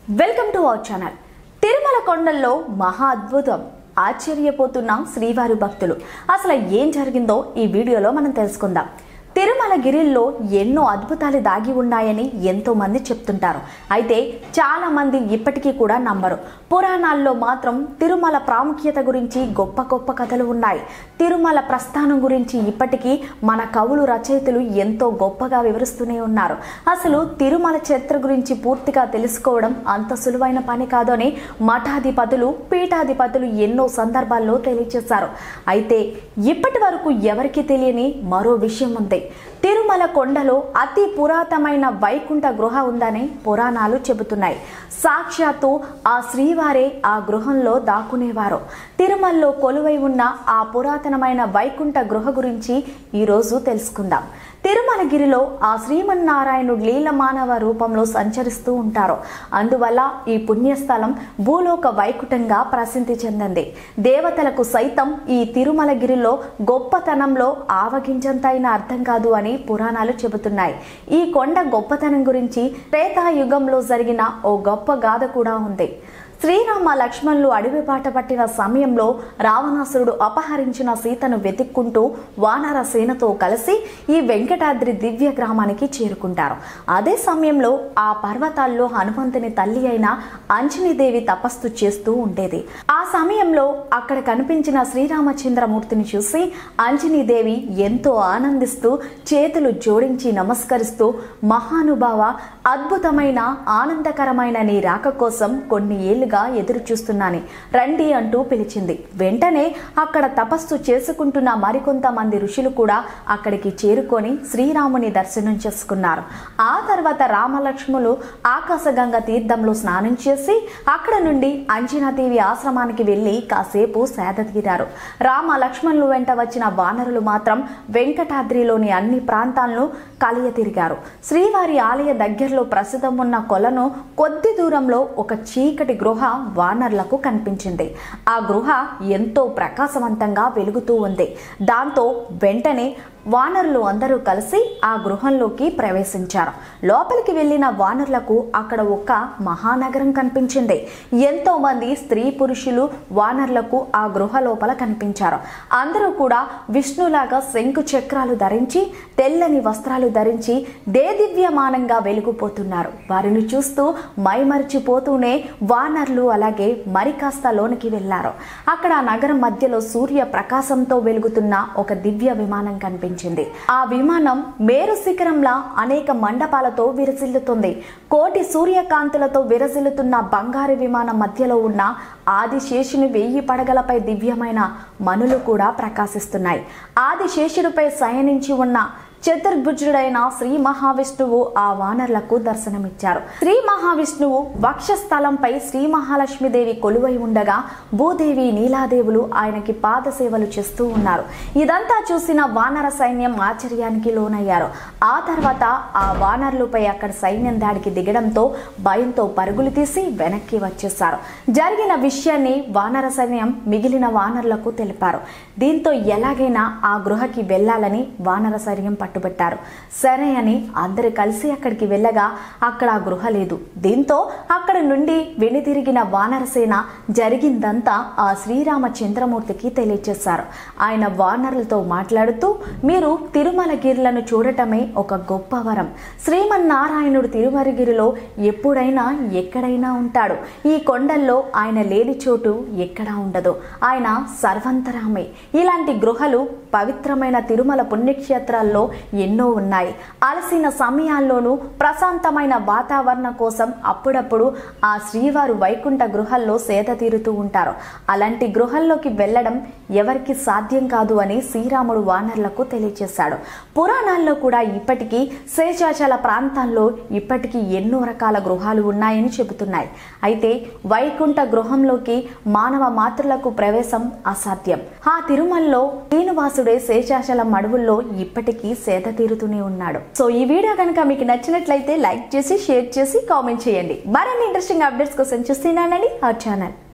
welcome to our channel Tirumala కొండల్లో మహా అద్భుతం ఆశ్చర్యపోతున్న శ్రీవారి భక్తులు అసలు ఏం జరిగిందో ఈ వీడియోలో మనం తెలుసుకుందాం తిరుమల గిరిల్లో ఎన్నో అద్భుతాలు దాగి ఉన్నాయని ఎంతో మంది చెప్తుంటారు అయితే చాలా మంది ఇప్పటికీ కూడా నమ్మరు పురాణాల్లో మాత్రం తిరుమల ప్రాముఖ్యత గురించి గొప్ప గొప్ప కథలు ఉన్నాయి తిరుమల ప్రస్థానం గురించి ఇప్పటికీ మన కవులు రచయితలు ఎంతో గొప్పగా వివరిస్తూనే ఉన్నారు అసలు తిరుమల చరిత్ర గురించి పూర్తిగా తెలుసుకోవడం అంత సులువైన పని కాదు అని మఠాధిపతులు పీఠాధిపతులు ఎన్నో సందర్భాల్లో తెలియజేశారు అయితే ఇప్పటి వరకు ఎవరికి తెలియని మరో విషయం ఉంది తిరుమల కొండలో అతి పురాతనమైన వైకుంఠ గృహ ఉందని పురాణాలు చెబుతున్నాయి సాక్షాత్తు ఆ శ్రీవారే ఆ గృహంలో దాక్కునేవారు తిరుమలలో కొలువై ఉన్న ఆ పురాతనమైన వైకుంఠ గృహ గురించి ఈరోజు తెలుసుకుందాం తిరుమలగిరిలో ఆ శ్రీమన్నారాయణుడు లీల మానవ రూపంలో సంచరిస్తూ ఉంటారు అందువల్ల ఈ పుణ్యస్థలం భూలోక వైకుంఠంగా ప్రసిద్ధి చెందింది దేవతలకు సైతం ఈ తిరుమలగిరిలో గొప్పతనంలో ఆవగించంతైన అర్థం కాదు అని పురాణాలు చెబుతున్నాయి ఈ కొండ గొప్పతనం గురించి త్రేతాయుగంలో జరిగిన ఓ గొప్ప గాథ కూడా ఉంది శ్రీరామ లక్ష్మణులు అడవి బాట పట్టిన సమయంలో రావణాసురుడు అపహరించిన సీతను వెతుక్కుంటూ వానర సేనతో కలిసి ఈ వెంకటాద్రి దివ్య గ్రామానికి చేరుకుంటారు అదే సమయంలో ఆ పర్వతాల్లో హనుమంతుని తల్లి అయిన అంజనీదేవి తపస్సు చేస్తూ ఉండేది ఆ సమయంలో అక్కడ కనిపించిన శ్రీరామచంద్రమూర్తిని చూసి అంజనీదేవి ఎంతో ఆనందిస్తూ చేతులు జోడించి నమస్కరిస్తూ మహానుభావ అద్భుతమైన ఆనందకరమైన నీ రాక కోసం కొన్ని ఏళ్లుగా ఎదురు చూస్తున్నాను రండి అంటూ పిలిచింది వెంటనే అక్కడ తపస్సు చేసుకుంటున్న మరికొంతమంది ఋషులు కూడా అక్కడికి చేరుకొని శ్రీరాముని దర్శనం చేసుకున్నారు ఆ తర్వాత రామలక్ష్ములు ఆకాశగంగ తీర్థంలో స్నానం చేసి అక్కడ నుండి అంజనాదేవి ఆశ్రమానికి వెళ్లి కాసేపు సేద తీరారు రామ లక్ష్మణులు వెంట వచ్చిన వానరులు మాత్రం వెంకటాద్రిలోని అన్ని ప్రాంతాలను కలియ తిరిగారు శ్రీవారి ఆలయ దగ్గరలో ప్రస్తుతం ఉన్న కొలను కొద్ది దూరంలో ఒక చీకటి గృహ వానర్లకు కనిపించింది ఆ గృహ ఎంతో ప్రకాశవంతంగా వెలుగుతూ ఉంది దాంతో వెంటనే వానరులు అందరూ కలిసి ఆ గృహంలోకి ప్రవేశించారు లోపలికి వెళ్ళిన వానరులకు అక్కడ ఒక మహానగరం కనిపించింది ఎంతో మంది స్త్రీ పురుషులు వానరులకు ఆ గృహ లోపల కనిపించారు అందరూ కూడా విష్ణులాగా శంకు చక్రాలు ధరించి తెల్లని వస్త్రాలు ధరించి దేదివ్యమానంగా వెలిగిపోతున్నారు వారిని చూస్తూ మైమరిచిపోతూనే వానర్లు అలాగే మరి కాస్త లోనికి వెళ్లారు అక్కడ ఆ నగరం మధ్యలో సూర్య ప్రకాశంతో వెలుగుతున్న ఒక దివ్య విమానం కనిపించింది ఆ విమానం మేరు శిఖరంలా అనేక మండపాలతో విరసిల్లుతుంది కోటి సూర్యకాంతులతో విరసిల్లుతున్న బంగారు విమానం మధ్యలో ఉన్న ఆదిశేషుని వెయ్యి పడగలపై దివ్యమైన మనులు కూడా ప్రకాశిస్తున్నాయి ఆదిశేషుడిపై శయనించి ఉన్న చతుర్భుజుడైన శ్రీ మహావిష్ణువు ఆ వానర్లకు దర్శనమిచ్చారు శ్రీ మహావిష్ణువు వక్షస్థలంపై శ్రీ మహాలక్ష్మీదేవి కొలువై ఉండగా భూదేవి నీలాదేవులు ఆయనకి పాద సేవలు చేస్తూ ఉన్నారు ఇదంతా చూసిన వానర సైన్యం ఆశ్చర్యానికి లోనయ్యారు ఆ తర్వాత ఆ వానర్లపై అక్కడ సైన్యం దాడికి దిగడంతో భయంతో పరుగులు తీసి వెనక్కి వచ్చేశారు జరిగిన విషయాన్ని వానర సైన్యం మిగిలిన వానర్లకు తెలిపారు దీంతో ఎలాగైనా ఆ గృహకి వెళ్ళాలని వానర సైన్యం పట్టుబట్టారు సరే అని అందరు కలిసి అక్కడికి వెళ్ళగా అక్కడ ఆ గృహ లేదు దీంతో అక్కడ నుండి వెనుతిరిగిన వానరసేన జరిగిందంతా ఆ శ్రీరామచంద్రమూర్తికి తెలియచేశారు ఆయన వానరులతో మాట్లాడుతూ మీరు తిరుమలగిరిలను చూడటమే ఒక గొప్ప వరం శ్రీమన్నారాయణుడు తిరుమలగిరిలో ఎప్పుడైనా ఎక్కడైనా ఉంటాడు ఈ కొండల్లో ఆయన లేని చోటు ఎక్కడా ఉండదు ఆయన సర్వంతరామే ఇలాంటి గృహలు పవిత్రమైన తిరుమల పుణ్యక్షేత్రాల్లో ఎన్నో ఉన్నాయి అలసిన సమయాల్లోనూ ప్రశాంతమైన వాతావరణం కోసం అప్పుడప్పుడు ఆ శ్రీవారు వైకుంఠ గృహల్లో సేద తీరుతూ ఉంటారు అలాంటి గృహల్లోకి వెళ్ళడం ఎవరికి సాధ్యం కాదు అని శ్రీరాముడు వానర్లకు తెలియజేశాడు పురాణాల్లో కూడా ఇప్పటికీ శేషాచల ప్రాంతాల్లో ఇప్పటికీ ఎన్నో రకాల గృహాలు ఉన్నాయని చెబుతున్నాయి అయితే వైకుంఠ గృహంలోకి మానవ మాతృలకు ప్రవేశం అసాధ్యం ఆ తిరుమలలో శ్రీనివాసుడే శేషాచలం అడవుల్లో ఇప్పటికీ సేద తీరుతూనే ఉన్నాడు సో ఈ వీడియో కనుక మీకు నచ్చినట్లయితే లైక్ చేసి షేర్ చేసి కామెంట్ చేయండి మరిన్ని ఇంట్రెస్టింగ్ అప్డేట్స్ కోసం చూస్తున్నానండి ఆ ఛానల్